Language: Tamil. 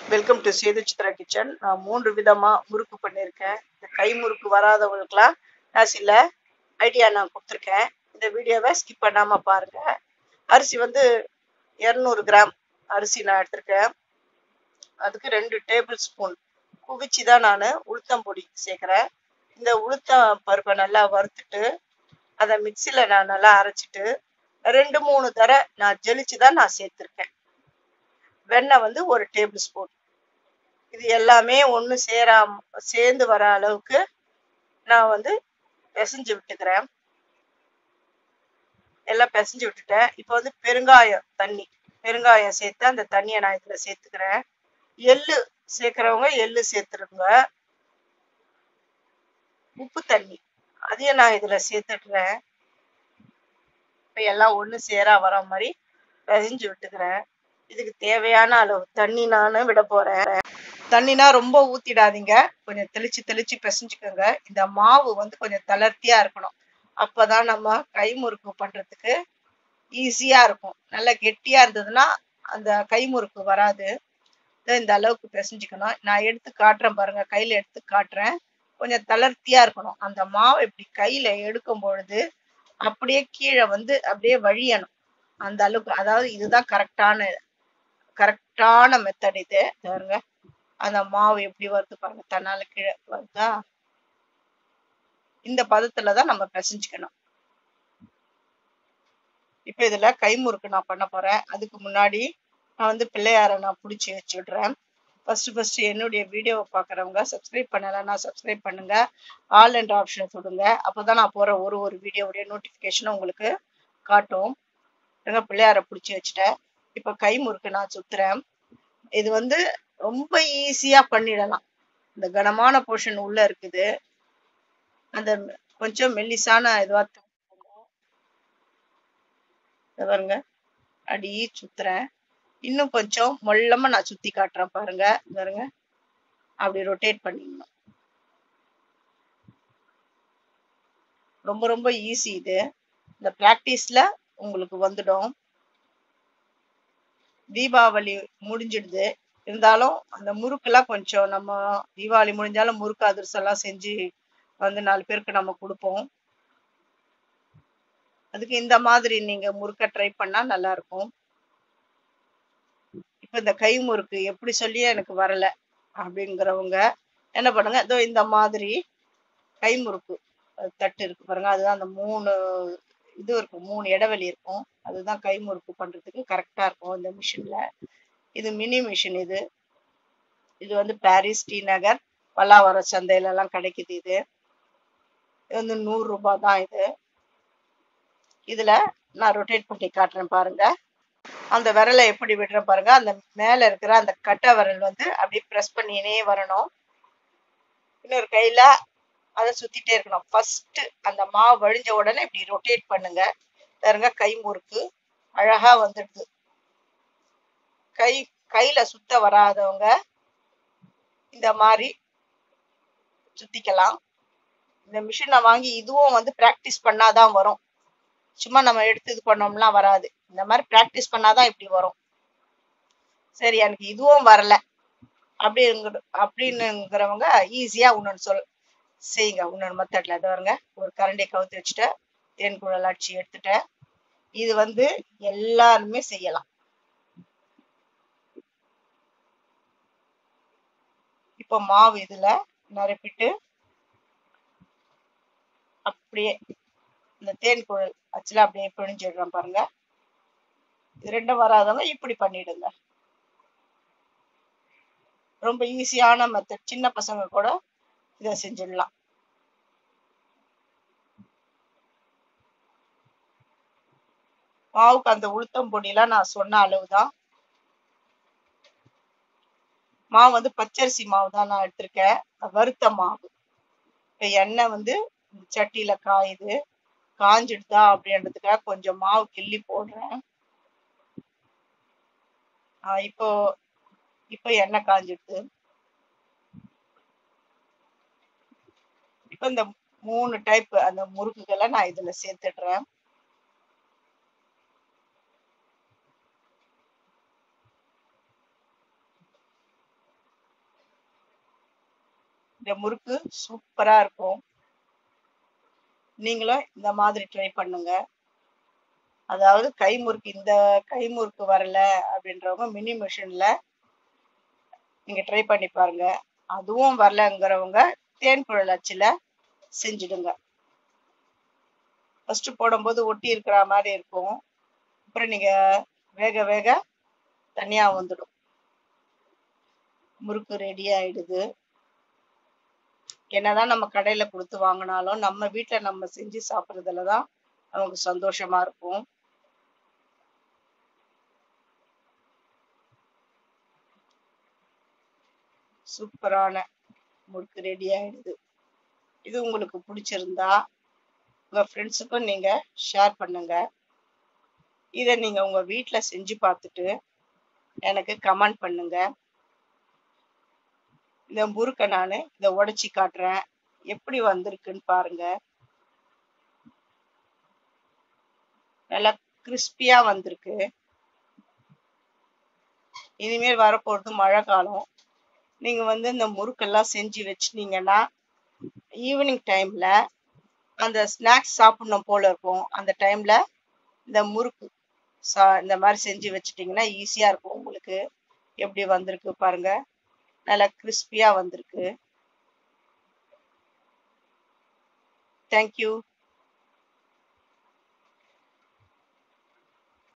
welcome to Sethu Chitra kitchen நான் மூன்று விதமா முறுக்கு பண்ணியிருக்கேன் இந்த கை முறுக்கு வராதவங்களுக்குலாம் நான் சில ஐடியா நான் கொடுத்துருக்கேன் இந்த வீடியோவை ஸ்கிப் பண்ணாம பாருங்க அரிசி வந்து இரநூறு கிராம் அரிசி நான் எடுத்திருக்கேன் அதுக்கு ரெண்டு டேபிள் ஸ்பூன் குவிச்சு தான் நான் உளுத்தம் பொடி சேர்க்குறேன் இந்த உளுத்தம் பருப்பை நல்லா வறுத்துட்டு அதை மிக்சியில் நான் நல்லா அரைச்சிட்டு ரெண்டு மூணு தடவை நான் ஜெலிச்சு தான் நான் சேர்த்துருக்கேன் வெண்ணெய் வந்து ஒரு டேபிள் ஸ்பூன் இது எல்லாமே ஒன்று சேராம சேர்ந்து வர அளவுக்கு நான் வந்து பிசைஞ்சு விட்டுக்கிறேன் எல்லாம் பிசைஞ்சு விட்டுட்டேன் இப்போ வந்து பெருங்காயம் தண்ணி பெருங்காயம் சேர்த்து அந்த தண்ணியை நான் இதில் சேர்த்துக்கிறேன் எள்ளு சேர்க்குறவங்க எள்ளு சேர்த்துருங்க உப்பு தண்ணி அதையும் நான் இதில் சேர்த்துடுறேன் இப்போ எல்லாம் ஒன்று சேரா வர மாதிரி பிசைஞ்சு விட்டுக்கிறேன் இதுக்கு தேவையான அளவு தண்ணி நான் விட போறேன் தண்ணினா ரொம்ப ஊத்திடாதீங்க கொஞ்சம் தெளிச்சு தெளிச்சு பிசைஞ்சுக்கோங்க இந்த மாவு வந்து கொஞ்சம் தளர்த்தியா இருக்கணும் அப்பதான் நம்ம கை முறுக்கு பண்றதுக்கு ஈஸியா இருக்கும் நல்லா கெட்டியா இருந்ததுன்னா அந்த கை முறுக்கு வராது இந்த அளவுக்கு பிசைஞ்சுக்கணும் நான் எடுத்து காட்டுறேன் பாருங்க கையில எடுத்து காட்டுறேன் கொஞ்சம் தளர்த்தியா இருக்கணும் அந்த மாவை இப்படி கையில எடுக்கும் பொழுது அப்படியே கீழே வந்து அப்படியே வழியணும் அந்த அளவுக்கு அதாவது இதுதான் கரெக்டான கரெக்டான மெத்தட் இது பாருங்க அந்த மாவு எப்படி வருது பாருங்க தன்னால கீழே வருதா இந்த பதத்துல தான் நம்ம பிசைஞ்சுக்கணும் இப்ப இதுல கைமுறுக்கு நான் பண்ண போறேன் அதுக்கு முன்னாடி நான் வந்து பிள்ளையார நான் பிடிச்சி வச்சுடுறேன் ஃபர்ஸ்ட் ஃபர்ஸ்ட் என்னுடைய வீடியோவை பார்க்குறவங்க சப்ஸ்கிரைப் பண்ணலைன்னா சப்ஸ்கிரைப் பண்ணுங்க ஆல் என்ற ஆப்ஷனை தொடுங்க அப்போதான் நான் போற ஒரு ஒரு வீடியோவுடைய நோட்டிஃபிகேஷனும் உங்களுக்கு காட்டும் பிள்ளையார பிடிச்சி வச்சுட்டேன் இப்போ கை முறுக்கு நான் சுத்துறேன் இது வந்து ரொம்ப ஈஸியா பண்ணிடலாம் இந்த கனமான போர்ஷன் உள்ள இருக்குது அந்த கொஞ்சம் மெல்லிசான இதுவா பாருங்க அடி சுத்துறேன் இன்னும் கொஞ்சம் மொல்லமா நான் சுத்தி காட்டுறேன் பாருங்க பாருங்க அப்படி ரொட்டேட் பண்ணிடணும் ரொம்ப ரொம்ப ஈஸி இது இந்த பிராக்டிஸ்ல உங்களுக்கு வந்துடும் தீபாவளி முடிஞ்சிடுது இருந்தாலும் அந்த முறுக்கெல்லாம் கொஞ்சம் நம்ம தீபாவளி முடிஞ்சாலும் முறுக்கு அதிரசம் எல்லாம் செஞ்சு வந்து நாலு பேருக்கு நம்ம கொடுப்போம் அதுக்கு இந்த மாதிரி நீங்க முறுக்க ட்ரை பண்ணா நல்லா இருக்கும் இப்ப இந்த கை முறுக்கு எப்படி சொல்லியே எனக்கு வரல அப்படிங்கிறவங்க என்ன பண்ணுங்க இதோ இந்த மாதிரி கை முறுக்கு தட்டு இருக்கு பாருங்க அதுதான் அந்த மூணு இது இருக்கும் மூணு இடைவெளி இருக்கும் அதுதான் கை முறுக்கு பண்றதுக்கு கரெக்டா இருக்கும் இந்த மிஷின்ல இது மினி மிஷின் இது இது வந்து பாரிஸ் டி நகர் பல்லாவர சந்தையில எல்லாம் கிடைக்குது இது இது வந்து நூறு ரூபாய் தான் இது இதுல நான் ரொட்டேட் பண்ணி காட்டுறேன் பாருங்க அந்த விரலை எப்படி விடுறேன் பாருங்க அந்த மேல இருக்கிற அந்த கட்டை விரல் வந்து அப்படியே ப்ரெஸ் பண்ணினே வரணும் இன்னொரு கையில அதை சுத்திட்டே இருக்கணும் ஃபர்ஸ்ட் அந்த மாவு வழிஞ்ச உடனே இப்படி ரொட்டேட் பண்ணுங்க பாருங்க கை முறுக்கு அழகா வந்துடுது கை கையில சுத்த வராதவங்க இந்த மாதிரி சுத்திக்கலாம் இந்த மிஷினை வாங்கி இதுவும் வந்து பிராக்டிஸ் பண்ணாதான் வரும் சும்மா நம்ம எடுத்து இது பண்ணோம்லாம் வராது இந்த மாதிரி பிராக்டிஸ் பண்ணாதான் இப்படி வரும் சரி எனக்கு இதுவும் வரல அப்படிங்கிற அப்படின்னுங்கிறவங்க ஈஸியா இன்னொன்று சொல் செய்யுங்க இன்னொரு மெத்தட்ல இதை வருங்க ஒரு கரண்டியை கவுத்து வச்சுட்டேன் தேன் குழல் அடிச்சு எடுத்துட்டேன் இது வந்து எல்லாருமே செய்யலாம் இப்போ மாவு இதுல நிரப்பிட்டு அப்படியே இந்த தேன் குழல் அச்சுல அப்படியே பிழிஞ்சிடுறோம் பாருங்க இது ரெண்டும் வராதவங்க இப்படி பண்ணிடுங்க ரொம்ப ஈஸியான மெத்தட் சின்ன பசங்க கூட இதை செஞ்சிடலாம் மாவுக்கு அந்த உளுத்தம் பொடியெல்லாம் நான் சொன்ன அளவுதான் மாவு வந்து பச்சரிசி மாவு தான் நான் எடுத்திருக்கேன் வறுத்த மாவு இப்ப எண்ணெய் வந்து சட்டியில காயுது காஞ்சிடுதா அப்படின்றதுக்காக கொஞ்சம் மாவு கிள்ளி போடுறேன் ஆஹ் இப்போ இப்போ எண்ணெய் காஞ்சிடுது இப்போ இந்த மூணு டைப் அந்த முறுக்குகளை நான் இதுல சேர்த்துடுறேன் இந்த முறுக்கு சூப்பரா இருக்கும் நீங்களும் இந்த மாதிரி ட்ரை பண்ணுங்க அதாவது கை முறுக்கு இந்த கை முறுக்கு வரல அப்படின்றவங்க மினி மிஷின்ல நீங்க ட்ரை பண்ணி பாருங்க அதுவும் வரலங்கிறவங்க தேன் குழல் அச்சுல செஞ்சிடுங்க ஃபர்ஸ்ட் போடும்போது ஒட்டி இருக்கிற மாதிரி இருக்கும் அப்புறம் நீங்க வேக வேக தனியா வந்துடும் முறுக்கு ரெடி ஆயிடுது என்னதான் நம்ம கடையில கொடுத்து வாங்கினாலும் நம்ம வீட்ல நம்ம செஞ்சு சாப்பிட்றதுல தான் நமக்கு சந்தோஷமா இருக்கும் சூப்பரான முறுக்கு ரெடி ஆயிடுது இது உங்களுக்கு பிடிச்சிருந்தா உங்க ஃப்ரெண்ட்ஸுக்கும் நீங்க ஷேர் பண்ணுங்க இதை நீங்க உங்க வீட்ல செஞ்சு பார்த்துட்டு எனக்கு கமெண்ட் பண்ணுங்க இந்த முறுக்கை நான் இதை உடைச்சி காட்டுறேன் எப்படி வந்திருக்குன்னு பாருங்க நல்லா கிறிஸ்பியா வந்திருக்கு இனிமேல் வரப்போறது மழை காலம் நீங்க வந்து இந்த முறுக்கெல்லாம் செஞ்சு வச்சுட்டீங்கன்னா ஈவினிங் டைம்ல அந்த ஸ்நாக்ஸ் சாப்பிடணும் போல இருக்கும் அந்த டைம்ல இந்த முறுக்கு சா இந்த மாதிரி செஞ்சு வச்சுட்டீங்கன்னா ஈஸியா இருக்கும் உங்களுக்கு எப்படி வந்திருக்கு பாருங்க நல்லா கிறிஸ்பியா வந்திருக்கு தேங்க்யூ